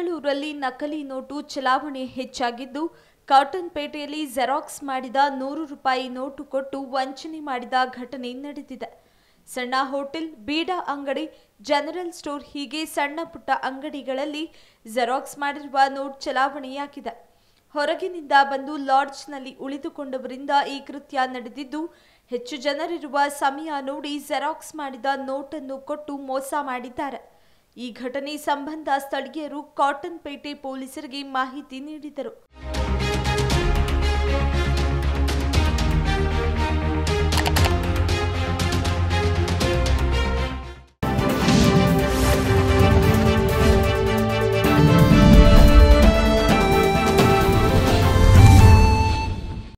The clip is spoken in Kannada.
ಬೆಂಗಳೂರಲ್ಲಿ ನಕಲಿ ನೋಟು ಚಲಾವಣೆ ಹೆಚ್ಚಾಗಿದ್ದು ಕಾಟನ್ ಪೇಟೆಯಲ್ಲಿ ಜೆರಾಕ್ಸ್ ಮಾಡಿದ ನೂರು ರೂಪಾಯಿ ನೋಟು ಕೊಟ್ಟು ವಂಚನೆ ಮಾಡಿದ ಘಟನೆ ನಡೆದಿದೆ ಸಣ್ಣ ಹೋಟೆಲ್ ಬೀಡಾ ಅಂಗಡಿ ಜನರಲ್ ಸ್ಟೋರ್ ಹೀಗೆ ಸಣ್ಣ ಪುಟ್ಟ ಅಂಗಡಿಗಳಲ್ಲಿ ಜೆರಾಕ್ಸ್ ಮಾಡಿರುವ ನೋಟ್ ಚಲಾವಣೆಯಾಗಿದೆ ಹೊರಗಿನಿಂದ ಬಂದು ಲಾಡ್ಜ್ನಲ್ಲಿ ಉಳಿದುಕೊಂಡವರಿಂದ ಈ ಕೃತ್ಯ ನಡೆದಿದ್ದು ಹೆಚ್ಚು ಜನರಿರುವ ಸಮಯ ನೋಡಿ ಜೆರಾಕ್ಸ್ ಮಾಡಿದ ನೋಟನ್ನು ಕೊಟ್ಟು ಮೋಸ ಮಾಡಿದ್ದಾರೆ ಈ ಘಟನೆ ಸಂಬಂಧ ಸ್ಥಳೀಯರು ಕಾಟನ್ ಪೇಟೆ ಪೊಲೀಸರಿಗೆ ಮಾಹಿತಿ ನೀಡಿದರು